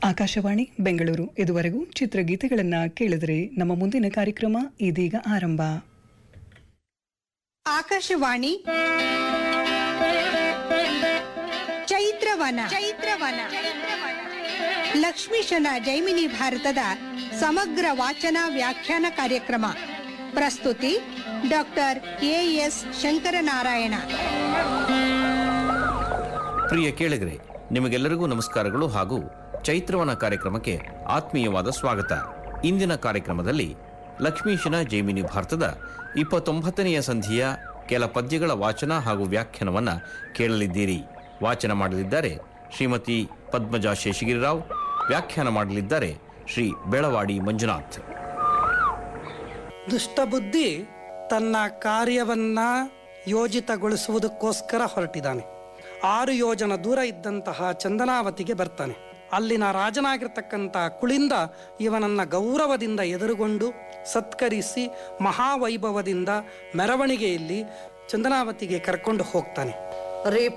ಆಕಾಶವಾಣಿ ಬೆಂಗಳೂರು ಇದುವರೆಗೂ ಚಿತ್ರಗೀತೆಗಳನ್ನ ಕೇಳಿದರೆ ನಮ್ಮ ಮುಂದಿನ ಕಾರ್ಯಕ್ರಮ ಇದೀಗ ಆರಂಭ ಆಕಾಶವಾಣಿ ಚೈತ್ರವನ ಚೈತ್ರವನ ಲಕ್ಷ್ಮೀಶನ ಜೈಮಿನಿ ಭಾರತದ ಸಮಗ್ರ ವಾಚನ ವ್ಯಾಖ್ಯಾನ ಕಾರ್ಯಕ್ರಮ ಪ್ರಸ್ತುತಿ ಡಾಕ್ಟರ್ ಎಎಸ್ ಶಂಕರನಾರಾಯಣ ಪ್ರಿಯ ಕೇಳಿಗರೆ ನಿಮಗೆಲ್ಲರಿಗೂ ನಮಸ್ಕಾರಗಳು ಹಾಗೂ ಚೈತ್ರವನ ಕಾರ್ಯಕ್ರಮಕ್ಕೆ ಆತ್ಮೀಯವಾದ ಸ್ವಾಗತ ಇಂದಿನ ಕಾರ್ಯಕ್ರಮದಲ್ಲಿ ಲಕ್ಷ್ಮೀಶನ ಜೈಮಿನಿ ಭಾರತದ ಇಪ್ಪತ್ತೊಂಬತ್ತನೆಯ ಸಂಧಿಯ ಕೆಲ ಪದ್ಯಗಳ ವಾಚನ ಹಾಗೂ ವ್ಯಾಖ್ಯಾನವನ್ನು ಕೇಳಲಿದ್ದೀರಿ ವಾಚನ ಮಾಡಲಿದ್ದಾರೆ ಶ್ರೀಮತಿ ಪದ್ಮಜಾ ಶೇಷಗಿರಿರಾವ್ ವ್ಯಾಖ್ಯಾನ ಮಾಡಲಿದ್ದಾರೆ ಶ್ರೀ ಬೆಳವಾಡಿ ಮಂಜುನಾಥ್ ದುಷ್ಟಬುದ್ಧಿ ತನ್ನ ಕಾರ್ಯವನ್ನ ಯೋಜಿತಗೊಳಿಸುವುದಕ್ಕೋಸ್ಕರ ಹೊರಟಿದ್ದಾನೆ ಆರು ಯೋಜನ ದೂರ ಇದ್ದಂತಹ ಚಂದನಾವತಿಗೆ ಬರ್ತಾನೆ ಅಲ್ಲಿನ ರಾಜನಾಗಿರ್ತಕ್ಕಂಥ ಕುಳಿಂದ ಇವನನ್ನ ಗೌರವದಿಂದ ಎದುರುಗೊಂಡು ಸತ್ಕರಿಸಿ ಮಹಾವೈಭವದಿಂದ ಮೆರವಣಿಗೆಯಲ್ಲಿ ಚಂದನಾವತಿಗೆ ಕರ್ಕೊಂಡು ಹೋಗ್ತಾನೆ ರೀ